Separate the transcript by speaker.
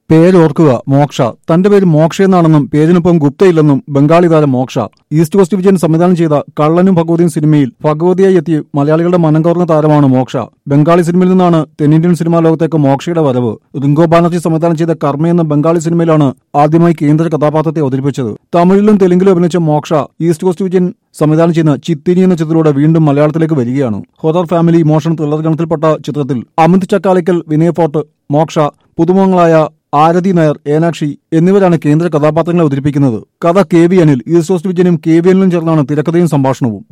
Speaker 1: പേരോർക്കുക മോക്ഷ തന്റെ പേര് മോക്ഷ എന്നാണെന്നും പേരിനൊപ്പം ഗുപ്തയില്ലെന്നും ബംഗാളി താരം മോക്ഷ ഈസ്റ്റ് കോസ്റ്റ് വിജയൻ സംവിധാനം ചെയ്ത കള്ളനും ഭഗവതിയും സിനിമയിൽ ഭഗവതിയായി എത്തി മലയാളികളുടെ മനം കവർന്ന താരമാണ് മോക്ഷ ബംഗാളി സിനിമയിൽ നിന്നാണ് തെന്നിന്ത്യൻ സിനിമാ ലോകത്തേക്ക് മോക്ഷയുടെ വരവ് റിങ്കോ ബാനർജി സംവിധാനം ചെയ്ത കർമ്മ എന്ന ബംഗാളി സിനിമയിലാണ് ആദ്യമായി കേന്ദ്ര കഥാപാത്രത്തെ അവതരിപ്പിച്ചത് തമിഴിലും തെലുങ്കിലും അഭിനയിച്ച മോക്ഷ ഈസ്റ്റ് കോസ്റ്റ് വിജയൻ സംവിധാനം ചെയ്യുന്ന ചിത്തിനി എന്ന ചിത്രത്തിലൂടെ വീണ്ടും മലയാളത്തിലേക്ക് വരികയാണ് ഹൊറർ ഫാമിലി ഇമോഷൻ ത്രില്ലർ ഗണത്തിൽപ്പെട്ട ചിത്രത്തിൽ അമിത് ചക്കാലയ്ക്കൽ വിനയ് ഫോർട്ട് മോക്ഷ പുതുമുഖങ്ങളായ ആരതി നായർ ഏനാക്ഷി എന്നിവരാണ് കേന്ദ്ര കഥാപാത്രങ്ങളെ അവതരിപ്പിക്കുന്നത് കഥ K V Anil East Coast വിജയനും കെ വി അനിലും ചേർന്നാണ് തിരക്കഥയും സംഭാഷണവും